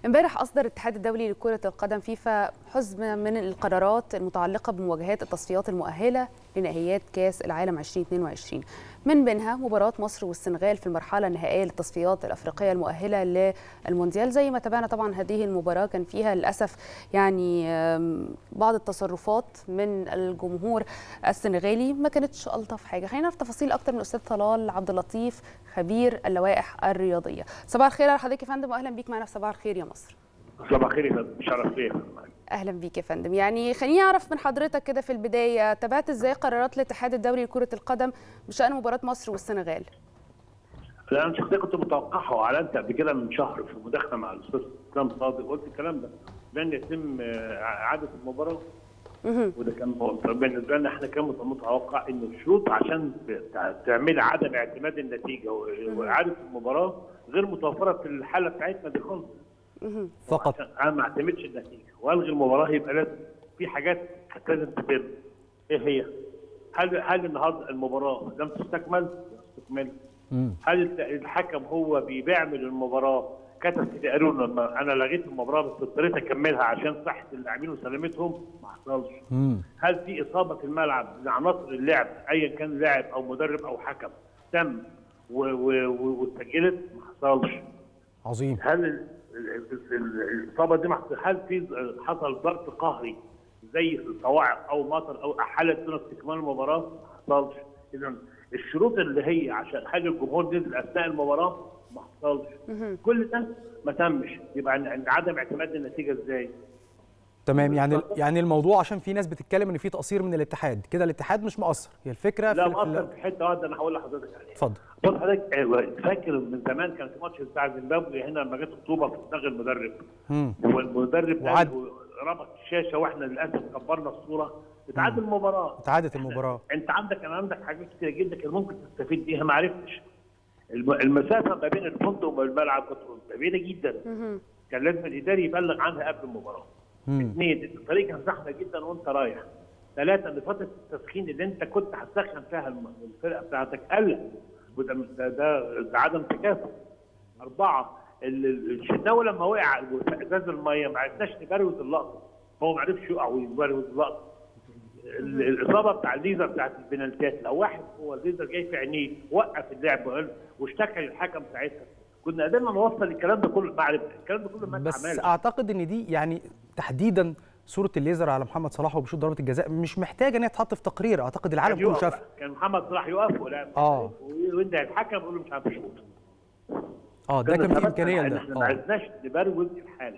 امبارح أصدر الاتحاد الدولي لكرة القدم فيفا حزمة من القرارات المتعلقة بمواجهات التصفيات المؤهلة لنهائيات كأس العالم 2022 من بينها مباراة مصر والسنغال في المرحلة النهائية للتصفيات الأفريقية المؤهلة للمونديال زي ما تابعنا طبعا هذه المباراة كان فيها للأسف يعني بعض التصرفات من الجمهور السنغالي ما كانتش ألطف حاجة خلينا نعرف تفاصيل أكتر من الأستاذ طلال عبد اللطيف خبير اللوائح الرياضية صباح الخير على حضرتك يا فندم وأهلا بيك معنا في صباح الخير يا مصر صباح الخير يا فندم شرف ليا اهلا بيك يا فندم يعني خليني اعرف من حضرتك كده في البدايه تابعت ازاي قرارات الاتحاد الدولي لكره القدم بشان مباراه مصر والسنغال لا انا شخصيا كنت متوقعها واعلنت قبل كده من شهر في مداخله مع الاستاذ اسلام صادق قلت الكلام ده لن يتم اعاده المباراه وده كان بالنسبه لنا احنا كان متوقع ان الشروط عشان تعمل عدم اعتماد النتيجه واعاده المباراه غير متوفره في الحاله بتاعتنا دي خالص فقط انا ما اعتمدش النتيجه والغي المباراه يبقى لازم في حاجات لازم تتم ايه هي؟ هل هل النهارده المباراه لم تستكمل؟ تستكمل هل الحكم هو بيعمل المباراه كتب في قالوا لما انا لغيت المباراه بس اضطريت اكملها عشان صحه اللاعبين وسلامتهم ما حصلش هل في اصابه في الملعب لعناصر اللعب ايا كان لاعب او مدرب او حكم تم واتسجلت ما حصلش عظيم هل الاصابه دي هل في حصل ضغط قهري زي الصواعق او مطر او حاله دون استكمال المباراه ما حصلش اذا الشروط اللي هي عشان حاجه الجمهور نزل اثناء المباراه ما حصلش كل ده ما تمش يبقى عدم اعتماد النتيجه ازاي تمام يعني يعني الموضوع عشان في ناس بتتكلم ان في تقصير من الاتحاد كده الاتحاد مش مقصر هي الفكره لا في مقصر في حته واحده انا هقول لحضرتك عليها اتفضل بص حضرتك فاكر من زمان كان في ماتش بتاع زيمبابوي هنا لما جت الطوبه في دماغ المدرب والمدرب وعد ربط الشاشه واحنا للاسف كبرنا الصوره اتعادل المباراه اتعادت المباراه انت عندك انا عندك حاجات كتير جدا كان ممكن تستفيد بيها ما عرفتش المسافه ما بين الفندق والملعب كانت بعيده جدا كان لازم الاداري يبلغ عنها قبل المباراه اثنين الطريق كان زحمه جدا وانت رايح ثلاثه ان فتره التسخين اللي انت كنت هتسخن فيها الفرقه بتاعتك قلت وده ده, ده, ده عدم تكافؤ اربعه الشناوي لما وقع في ازاز الميه ما عرفناش نبروز اللقطه هو ما عرفش يقع ويبروز اللقطه الاصابه بتاع الليزر بتاعت البنالتيات لو واحد هو الليزر جاي في عينيه وقف اللعب واشتكى للحكم ساعتها كنا قدرنا نوصل الكلام ده كله مع الكلام ده كله ما بس عمال. اعتقد ان دي يعني تحديدا صوره الليزر على محمد صلاح وبيشوط ضربه الجزاء مش محتاجه ان هي تتحط في تقرير اعتقد العالم كله شافها كان محمد صلاح يقف ولا اه وانت الحكم يقول له مش عارف يشوط اه ده كان في امكانيه لده ما عرفناش نبروز الحاله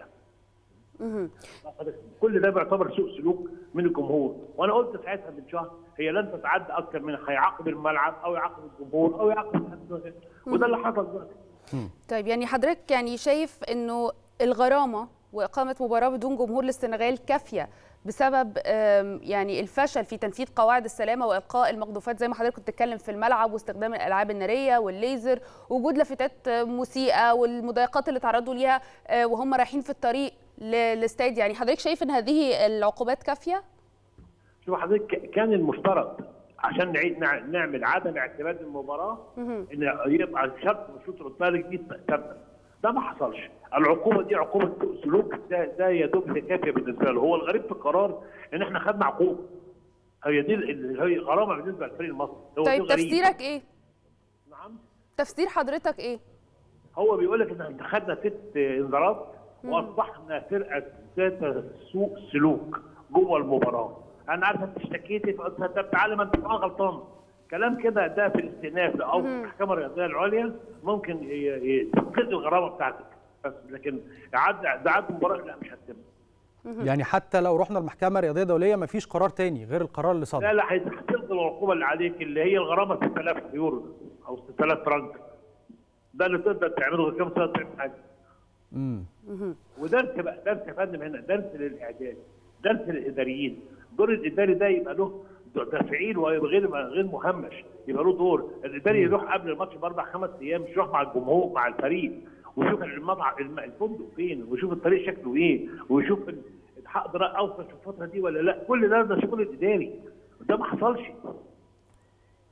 كل ده بيعتبر سوء سلوك من الجمهور وانا قلت ساعتها من شهر هي لن تتعدى اكثر من هيعاقب الملعب او يعاقب الجمهور او يعاقب حد وده اللي حصل دلوقتي طيب يعني حضرتك يعني شايف انه الغرامه واقامه مباراه بدون جمهور للسنغال كافيه بسبب يعني الفشل في تنفيذ قواعد السلامه والقاء المقذوفات زي ما حضرتك كنت بتتكلم في الملعب واستخدام الالعاب الناريه والليزر وجود لافتات مسيئه والمضايقات اللي تعرضوا ليها وهم رايحين في الطريق للاستاد يعني حضرتك شايف ان هذه العقوبات كافيه؟ شوف حضرتك كان المفترض عشان نعيد نعمل عدم اعتماد المباراه ان يبقى شرط الشوط الثالث دي ثابته ده ما حصلش العقوبه دي عقوبه سلوك ده ده يا دوب كافيه بالنسبه له هو الغريب في القرار ان احنا خدنا عقوبه هي دي هي غرامه بالنسبه للفريق المصري هو طيب تفسيرك ايه؟ نعم تفسير حضرتك ايه؟ هو بيقول لك ان احنا خدنا ست انذارات واصبحنا فرقه ذات سوء سلوك جوه المباراه انا عارف انت اشتكيتي فقلت طب تعالى ما انت غلطان كلام كده ده في الاستئناف او في المحكمه الرياضيه العليا ممكن تنقذ الغرامه بتاعتك بس لكن اعاده اعاده المباراه لا مش هتتم يعني حتى لو رحنا المحكمه الرياضيه الدوليه ما فيش قرار تاني غير القرار اللي صدر لا لا هتلغي العقوبه اللي عليك اللي هي الغرامه 6000 يورو او 6000 فرنك ده اللي تقدر تعمله غير كام سنه تعمل حاجه امم ودرس بقى درس يا فندم هنا درس للاعداد درس للاداريين دور الاداري ده يبقى له تفعيل وغير غير مهمش يبقى له دور الاداري يروح قبل الماتش باربع خمس ايام مش يروح مع الجمهور مع الفريق ويشوف المطعم الفندق فين ويشوف الطريق شكله ايه ويشوف هقدر اوصل في الفتره دي ولا لا كل ده ده شغل الاداري ده ما حصلش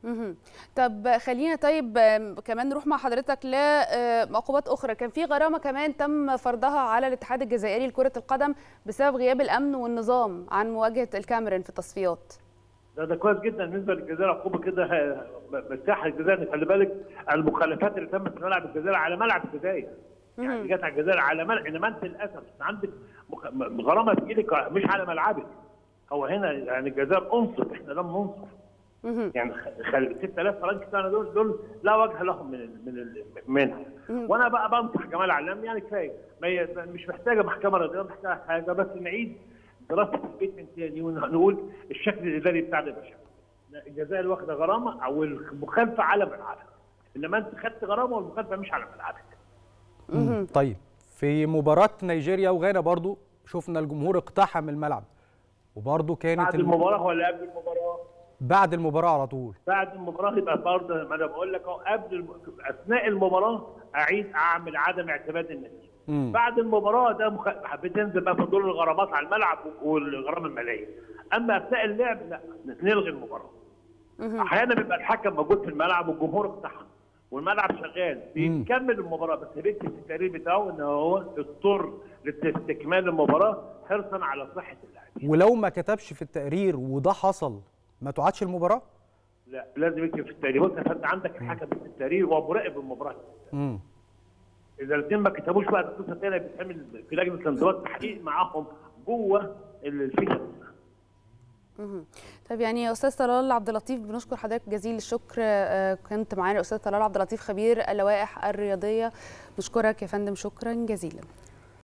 مهم. طب خلينا طيب آم، كمان نروح مع حضرتك لعقوبات اخرى كان في غرامه كمان تم فرضها على الاتحاد الجزائري لكره القدم بسبب غياب الامن والنظام عن مواجهه الكاميرون في التصفيات ده ده كويس جدا بالنسبه للجزائر عقوبه كده ه- مرتاحه الجزائر خلي بالك المخالفات اللي تمت في ملعب الجزائر على ملعب الجزائر يعني جت على الجزائر على ملعب انما انت للاسف أنت عندك مخ- م- غرامه في ايدك مش على ملعبك هو هنا يعني الجزائر انصف احنا لم ننصف مهم. يعني خ- خل 6000 فرنك سنه دول دول لا وجه لهم من ال- من ال- منها وانا بقى بنصح جمال علام يعني كفايه ما ي- مش محتاجه محكمه رياضيه محتاجه حاجه بس نعيد دراسه البيت من تاني ونقول الشكل الاداري بتاعنا يبقى شكل الجزائر واخده غرامه او المخالفه على ملعبها انما انت خدت غرامه والمخالفه مش على ملعبك مم. طيب في مباراة نيجيريا وغانا برضو شفنا الجمهور اقتحم الملعب وبرضو كانت بعد الم- المباراه ولا قبل المباراه؟ بعد المباراة على طول بعد المباراه يبقى برضه ما انا بقول لك اهو قبل الم... اثناء المباراه اعيد اعمل عدم اعتماد النتيجه مم. بعد المباراه ده مخ... بتنزل بقى في دور الغرامات على الملعب والغرامه الماليه اما اثناء اللعب لا نلغي المباراه احيانا بيبقى الحكم موجود في الملعب والجمهور اقتحم والملعب شغال بيكمل المباراه بس بيكتب في التقرير بتاعه ان هو اضطر لاستكمال المباراه حرصا على صحه اللاعبين ولو ما كتبش في التقرير وده حصل ما تعادش المباراة لا لازم يكتب في التقرير بص فانت عندك الحكم في التقرير وهو مراقب المباراه مم. اذا الاثنين ما كتبوش بقى القصه تانية بتعمل في لجنه الانضباط تحقيق معاهم جوه الفيفا مهم. طيب يعني يا استاذ طلال عبد اللطيف بنشكر حضرتك جزيل الشكر آه، كنت معانا استاذ طلال عبد اللطيف خبير اللوائح الرياضيه بشكرك يا فندم شكرا جزيلا